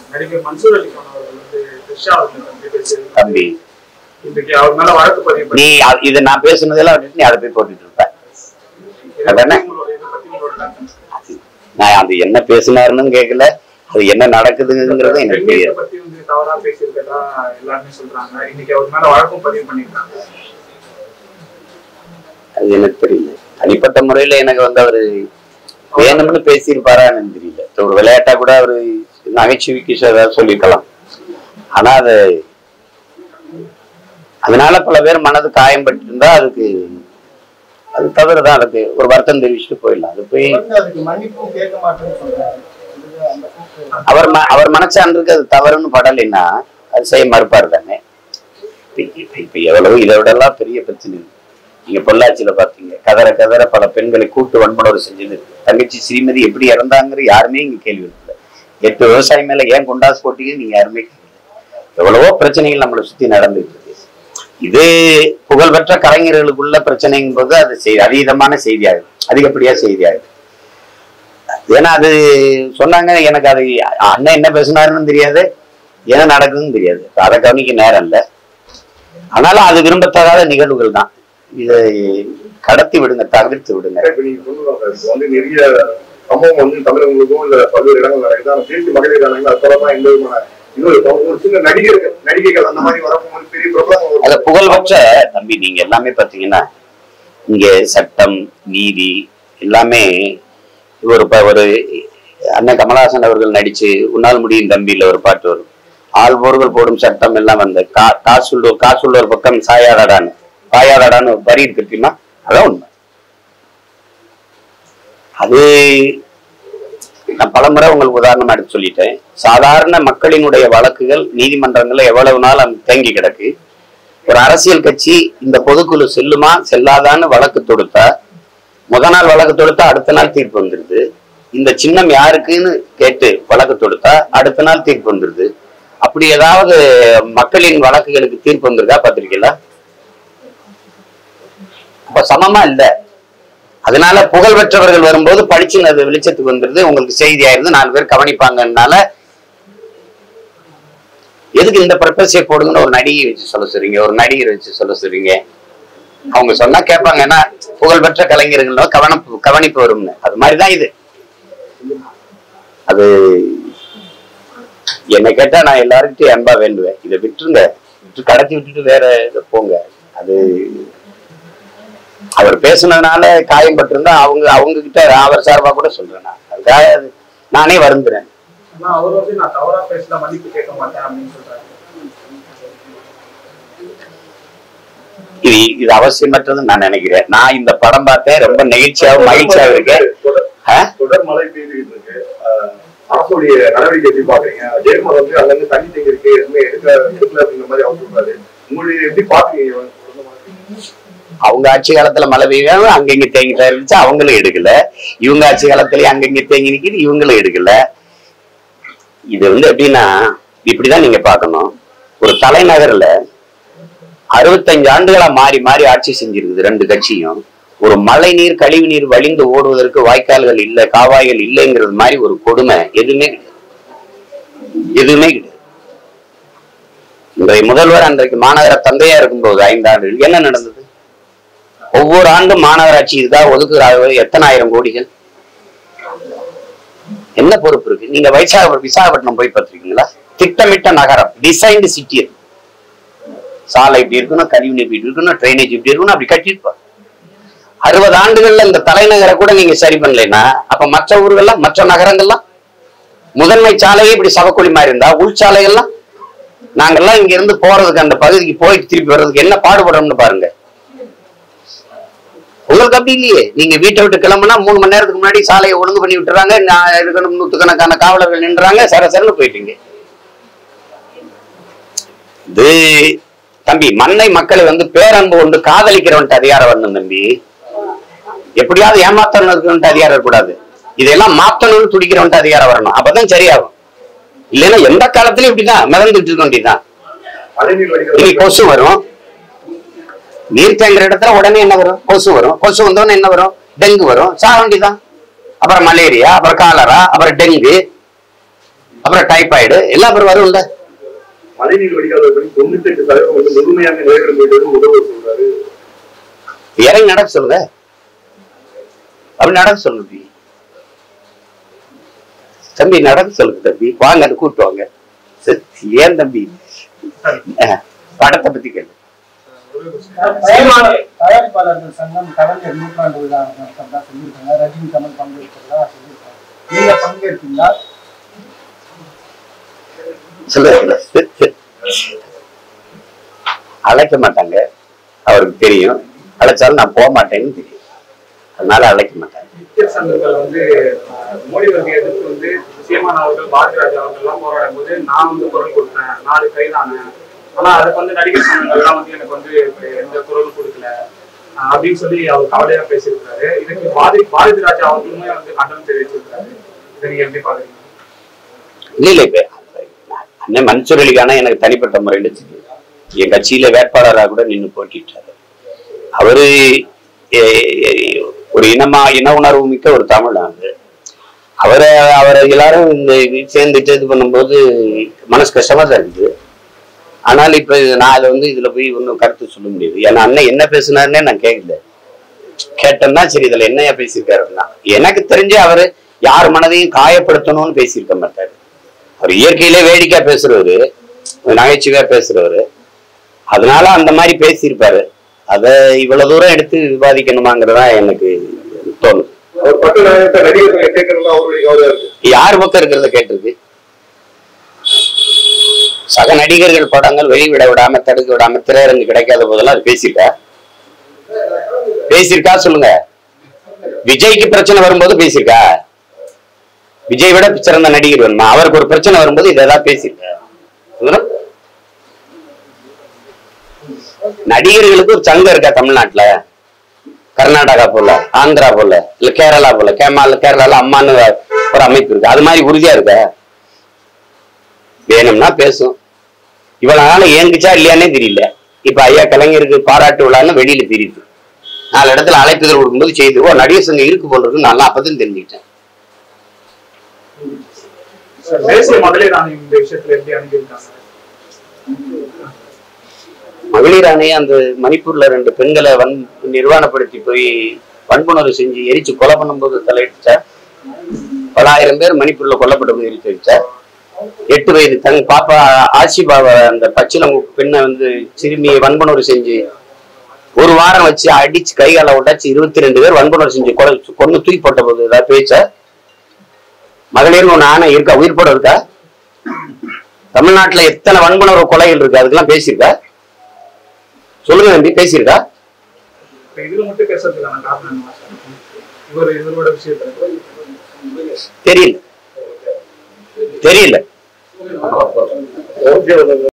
நடிகர் மன்சூர் அலிகான் அவர்கள் வந்து த்ரிஷா அவர்கள் வந்து பேசியது தம்பி இன்றைக்கு அவர் மேல வழக்கு பதிவு பண்ணி நீ அ- இது நான் பேசுனதெல்லாம் விட்டுட்டு நீ அதை போய் போட்டுட்டு இருப்ப இதை அதானே? பத்தி உங்களோட இதை பத்தி உங்களோட கருத்து. நான் அது என்ன பேசினாருன்னு கேட்கல அது என்ன நடக்குதுங்கிறது எனக்கு பெண்ணியத்தை தெரியாது பத்தி வந்து தவறா பேசியிருக்கதா எல்லாருமே சொல்றாங்க இன்னைக்கு அவர் மேல வழக்கும் பதிவு பண்ணிருக்காங்க அது எனக்கு தெரியல தனிப்பட்ட முறையில எனக்கு வந்து அவரு வேணும்னு பேசியிருப்பாரான்னு எனக்கு தெரியல ஒரு விளையாட்டா கூட அவரு நகைச்சுவைக்கு ஏதாவது சொல்லியிருக்கலாம் ஆனா அது அதனால பல பேர் மனது காயம்பட்டு இருந்தா அதுக்கு அது தவறுதான் அதுக்கு ஒரு வருத்தம் தெரிவிச்சுட்டு போயிடலாம் அது போய் வந்து அதுக்கு மன்னிப்பும் கேட்க மாட்டேன்னு சொல்றாரு இது அந்த கூற்று அவர் ம- அவர் மனசான்றுக்கு அது தவறுன்னு படலைன்னா அது செய்ய மறுப்பார் தானே இப்ப- இப்ப- இப்ப எவ்வளவு இதை விடலாம் பெரிய பிரச்சனை இருக்கு. நீங்க பொள்ளாச்சியில பாத்தீங்க கதற கதற பல பெண்களை கூட்டு வன்முறை செஞ்சது தங்கச்சி ஸ்ரீமதி எப்படி இறந்தாங்கிற யாருமே இங்க கேள்வி எழுப்பல எட்டு விவசாயி மேல ஏன் கொண்டாசு போட்டீங்க நீங்க யாருமே கேட்கல எவ்வளவோ பிரச்சனைகள் நம்மளை சுத்தி நடந்துட்டு இருக்கு இது புகழ்பெற்ற கலைஞர்களுக்குள்ள பிரச்சனைங்கும் போது அது செய் அதீதமான செய்தியாகுது அதிகப்படியா செய்தியாகுது ஏன்னா அது சொன்னாங்க எனக்கு அது அண்ணன் என்ன பேசினாருன்னு தெரியாது என்ன நடக்குதுன்னு தெரியாது அதை கவனிக்க நேரம் இல்லை ஆனாலும் அது விரும்பத்தகாத நிகழ்வுகள் தான் இதை கடத்தி விடுங்க தவிர்த்து விடுங்க இப்ப நீங்க சொல்லுவாங்க இப்ப வந்து நிறைய சம்பவம் வந்து தமிழர்களுக்கும் இல்ல பல்வேறு இடங்கள் நடக்குது ஆனா தேசிய மகளிர் ஆணையம் அது தொடர்பா எந்த விதமான இன்னொரு சம்பவம் ஒரு சின்ன நடிகர்கள் நடிகைகள் அந்த மாதிரி வரப்போது பெரிய பிரபலம் அத புகழ்பெற்ற தம்பி நீங்க எல்லாமே பாத்தீங்கன்னா இங்க சட்டம் நீதி எல்லாமே ஒரு ப- ஒரு அண்ணன் கமலஹாசன் அவர்கள் நடிச்சு உன்னால் முடியும் தம்பியில ஒரு பாட்டு வரும் ஆள்போர்கள் போடும் சட்டம் எல்லாம் அந்த கா காசுள்ளோர் காசுள்ளோர் பக்கம் சாயாதடான்னு பாயாதடான்னு ஒரு வரி இருக்கு தெரியுமா அதான் உண்மை அது நான் பலமுறை உங்களுக்கு உதாரணமா எடுத்து சொல்லிட்டேன் சாதாரண மக்களினுடைய வழக்குகள் நீதிமன்றங்கள்ல எவ்வளவு நாள் அந்த தேங்கி கிடக்கு ஒரு அரசியல் கட்சி இந்த பொதுக்குழு செல்லுமா செல்லாதான்னு வழக்கு தொடுத்தா முத நாள் வழக்கு தொடுத்தா அடுத்த நாள் தீர்ப்பு வந்துருது இந்த சின்னம் யாருக்குன்னு கேட்டு வழக்கு தொடுத்தா அடுத்த நாள் தீர்ப்பு வந்துருது அப்படி ஏதாவது மக்களின் வழக்குகளுக்கு தீர்ப்பு வந்திருக்கா பார்த்திருக்கீங்களா அப்ப சமமா இல்ல அதனால புகழ் பெற்றவர்கள் வரும்போது படிச்சு அது வெளிச்சத்துக்கு வந்துருது உங்களுக்கு செய்தி ஆயிருது நாலு பேர் கவனிப்பாங்கனால எதுக்கு இந்த பர்பஸை போடுங்கன்னு ஒரு நடிகை வச்சு சொல்ல சொல்றீங்க ஒரு நடிகர் வச்சு சொல்ல சொல்றீங்க அவங்க சொன்னா கேட்பாங்க ஏன்னா புகழ்பெற்ற கலைஞர்கள் கவனிப்பு கவனிப்பு வரும்னு அது மாதிரிதான் இது அது என்னை கேட்டா நான் எல்லாருக்கிட்டையும் அன்பா வேண்டுவேன் இதை விட்டுருங்க விட்டு கடத்தி விட்டுட்டு வேற இதை போங்க அது அவர் பேசுனதுனால காயம்பட்டிருந்தா அவங்க அவங்க கிட்ட அவர் சார்பா கூட சொல்றேன் நான் அதுக்காக அது நானே வருந்துறேன் ஆனா அவர் வந்து நான் தவறா பேசல மன்னிப்பு கேட்க மாட்டேன் அப்படின்னு சொல்றாரு இது இது அவசியமற்றதுன்னு நான் நினைக்கிறேன் நான் இந்த படம் பார்த்தேன் ரொம்ப நெகிழ்ச்சியாவும் மகிழ்ச்சியாவும் இருக்கேன் தொடர் ஆ? தொடர் மழை பெய்துகிட்டு இருக்கு ஆஹ் அரசுடைய நடவடிக்கை எப்படி பாக்குறீங்க ஜெயக்குமார் வந்து அங்கங்க தண்ணி தேங்கி இருக்கு எதுவுமே எடுக்கல எடுக்கல அப்படிங்கிற மாதிரி அவர் சொல்றாரு உங்களுடைய எப்படி பாக்குறீங்க அவங்க ஆட்சி காலத்துல மழை பெய்யும் அங்கங்க தேங்கி இருந்துச்சு அவங்களும் எடுக்கல இவங்க ஆட்சி காலத்துலயும் அங்கங்க தேங்கி நிக்குது இவங்களும் எடுக்கல இது வந்து எப்படின்னா இப்படிதான் நீங்க பார்க்கணும் ஒரு தலைநகர்ல அறுபத்தஞ்சு ஆண்டுகளா மாறி மாறி ஆட்சி செஞ்சிருக்குது ரெண்டு கட்சியும் ஒரு மழை நீர் கழிவு நீர் வழிந்து ஓடுவதற்கு வாய்க்கால்கள் இல்ல காவாய்கள் இல்லைங்கிறது மாதிரி ஒரு கொடுமை எதுவுமே கிடையாது எதுவுமே கிடையாது இன்றைய முதல்வர் அன்றைக்கு மாநகர தந்தையா இருக்கும்போது ஐந்து ஆண்டுகள் என்ன நடந்தது ஒவ்வொரு ஆண்டும் மாநகராட்சி இதுக்காக ஒதுக்குறாங்க எத்தனை ஆயிரம் கோடிகள் என்ன பொறுப்பு இருக்கு நீங்க வைசாக விசாகப்பட்டினம் போய் பார்த்திருக்கீங்களா திட்டமிட்ட நகரம் டிசைன்டு சிட்டி சாலை இப்படி இருக்கணும் கழிவு நீர் இப்படி இருக்கணும் ட்ரைனேஜ் இப்படி இருக்கணும் அப்படி கட்டியிருப்பாங்க அறுபது ஆண்டுகள்ல இந்த தலைநகரை கூட நீங்க சரி பண்ணலைன்னா அப்ப மற்ற ஊர்கள்லாம் மற்ற நகரங்கள்லாம் முதன்மை சாலையே இப்படி சவக்குழி மாதிரி இருந்தா உள் சாலைகள்லாம் நாங்கெல்லாம் இங்க இருந்து போறதுக்கு அந்த பகுதிக்கு போயிட்டு திருப்பி வர்றதுக்கு என்ன பாடுபடுறோம்னு பாருங்க உங்களுக்கு அப்படி இல்லையே நீங்க வீட்டை விட்டு கிளம்புனா மூணு மணி நேரத்துக்கு முன்னாடி சாலையை ஒழுங்கு பண்ணி விட்டுறாங்க நான் இருக்கணும் நூத்துக்கணக்கான காவலர்கள் நின்றாங்க சர சரன்னு போயிட்டீங்க இது தம்பி மண்ணை மக்களை வந்து பேரன்பு கொண்டு காதலிக்கிறவன்ட்டு அதிகாரம் வரணும் தம்பி எப்படியாவது ஏமாத்தணும்னு அதிகாரம் இருக்கக்கூடாது இதெல்லாம் மாத்தணும்னு துடிக்கிறவன்ட்டு அதிகாரம் வரணும் அப்பதான் சரியாகும் இல்லைன்னா எந்த காலத்திலயும் இப்படிதான் மிதந்துட்டு இருக்க வேண்டியதுதான் மழைநீர் இனி வடிகால் கொசு வரும் நீர் தேங்குற இடத்துல உடனே என்ன வரும் கொசு வரும் கொசு வந்தோடனே என்ன வரும் டெங்கு வரும் சாக வேண்டியதான் அப்புறம் மலேரியா அப்புறம் காலரா அப்புறம் டெங்கு அப்புறம் டைபாய்டு எல்லாம் அப்புறம் வரும்ல மழைநீர் வடிகால் படி தொண்ணூத்தி எட்டு சதவீதம் வந்து முழுமையாக நிறைவேறும் போயிட்டு முதல்வர் சொல்றாரு இறங்கி நடக்க சொல்லுங்க அப்படி நடக்க சொல்லுங்க தம்பி தம்பி நடக்க சொல்லுங்க தம்பி வாங்க கூப்பிட்டு வாங்க சரி, ஏன் தம்பி அஹ், படத்தை பத்தி கேளு தயாரிப்பாளர் தயாரிப்பாளர்கள் சங்கம் கலைஞர் நூற்றாண்டு விழா நடத்துறதா சொல்லியிருக்காங்க ரஜினி கமல் பங்கேற்கிறதா சொல்லியிருக்காங்க நீங்க பங்கேற்பீங்களா சொல்லுங்க சரி, சரி. அழைக்க மாட்டாங்க அவருக்கு தெரியும் அழைச்சாலும் நான் போக மாட்டேன்னு தெரியும் அதனால அழைக்க மாட்டாங்க முக்கிய சங்கங்கள் வந்து அஹ், மோடி வருகை எதிர்த்து வந்து சீமான் அவர்கள் பாரதிராஜா அவர்கள் எல்லாம் போராடும் போது நான் வந்து குரல் கொடுத்தேன் நாலு கைதானேன் ஆனா அதுக்கு வந்து நடிகர் சங்கங்கள்லாம் வந்து எனக்கு வந்து இப்படி எந்த குரலும் கொடுக்கல அஹ், அப்படின்னு சொல்லி அவர் கவலையா பேசியிருக்காரு இதுக்கு பாரதி பாரதி ராஜா அவர்களுமே வந்து கண்டனம் தெரிவிச்சிருக்காரு இதை நீங்க எப்படி பாக்குறீங்க இல்ல இல்ல இப்ப அண்ணன் மன்சூர் அலிகானா எனக்கு தனிப்பட்ட முறையில தெரியும் என் கட்சியில வேட்பாளராக கூட நின்று போட்டிட்டாரு அவரு எ- எ- ஒரு இனமா இன உணர்வு மிக்க ஒரு தமிழ் அது அவரை அவரை எல்லாரும் இந்த இது சேர்ந்துட்டு இது பண்ணும்போது மனசு கஷ்டமா தான் இருக்குது ஆனால் இப்ப நான் அதை வந்து இதுல போய் ஒன்றும் கருத்து சொல்ல முடியாது ஏன்னா அண்ணன் என்ன பேசுனாருன்னே நான் கேட்கல கேட்டேன்னா சரி இதுல என்னையா பேசியிருக்காருன்னா எனக்கு தெரிஞ்சு அவரு யார் மனதையும் காயப்படுத்தணும்னு பேசியிருக்க மாட்டாரு அவர் இயற்கையிலே வேடிக்கையா பேசுறவரு நகைச்சுவையா பேசுறவரு அதனால அந்த மாதிரி பேசியிருப்பாரு அதை இவ்வளவு தூரம் எடுத்து விவாதிக்கணுமாங்கிறதா எனக்கு தோணுது அவர் பட்டு நாயகத்தை நடிகர்களை கேட்கறது அவருடைய கவலையா இருக்கு யார் பக்கம் இருக்கிறத கேட்டிருக்கு சக நடிகர்கள் படங்கள் வெளிவிட விடாம தடுக்க விடாம திரையரங்கு கிடைக்காத போதெல்லாம் அது பேசியிருக்கா பேசியிருக்கா சொல்லுங்க விஜய்க்கு பிரச்சனை வரும்போது பேசியிருக்கா விஜய் விட சிறந்த நடிகர் வேணுமா அவருக்கு ஒரு பிரச்சனை வரும்போது இதெல்லாம் பேசியிருக்கா சொல்லுங்க. நடிகர்களுக்கு ஒரு சங்கம் இருக்கா தமிழ்நாட்டுல கர்நாடகா போல ஆந்திரா போல இல்ல கேரளா போல கேமால கேரளால அம்மான்னு ஒரு அமைப்பு இருக்கு அது மாதிரி உறுதியா இருக்க வேணும்னா பேசும் இவ்வளவு நாள் ஏங்குச்சா இல்லையானே தெரியல இப்ப ஐயா கலைஞருக்கு பாராட்டு விழான்னு வெளியில தெரியுது நாலு இடத்துல அழைப்புதல் கொடுக்கும்போது செய்து ஓ நடிகர் சங்கம் இருக்கு போல இருக்கு நல்லா அப்பதான் தெரிஞ்சுக்கிட்டேன் தேசிய மகளிர் ஆணையம் இந்த விஷயத்துல எப்படி அணுகியிருக்காங்க மகளிர் ஆணையம் அந்த மணிப்பூர்ல ரெண்டு பெண்களை வன் நிர்வாணப்படுத்தி போய் வன்புணர்வு செஞ்சு எரிச்சு கொலை பண்ணும்போது தலையிட்டுச்சா பல ஆயிரம் பேர் மணிப்பூர்ல கொல்லப்பட்ட போது எரிச்சு வச்சா எட்டு வயது தங்க பாப்பா ஆசிபாவை அந்த பச்சிலம் பெண்ணை வந்து சிறுமியை வன்புணர்வு செஞ்சு ஒரு வாரம் வச்சு அடிச்சு கை காலை உடைச்சு இருபத்தி ரெண்டு பேர் வன்புணர்வு செஞ்சு கொலை கொண்டு தூக்கி போட்ட போது ஏதாவது பேச்சா மகளிர்னு ஒண்ணு ஆணை இருக்கா உயிர் போட இருக்கா தமிழ்நாட்டுல எத்தனை வன்புணர்வு கொலைகள் இருக்கு அதுக்கெல்லாம் பேசியிருக்கா சொல்லுங்க தம்பி பேசியிருக்கா இப்ப இதுல மட்டும் பேசுறதுக்கான காரணம் என்ன இவர் இவரோட விஷயத்துல தெரியல தெரியல ஓகே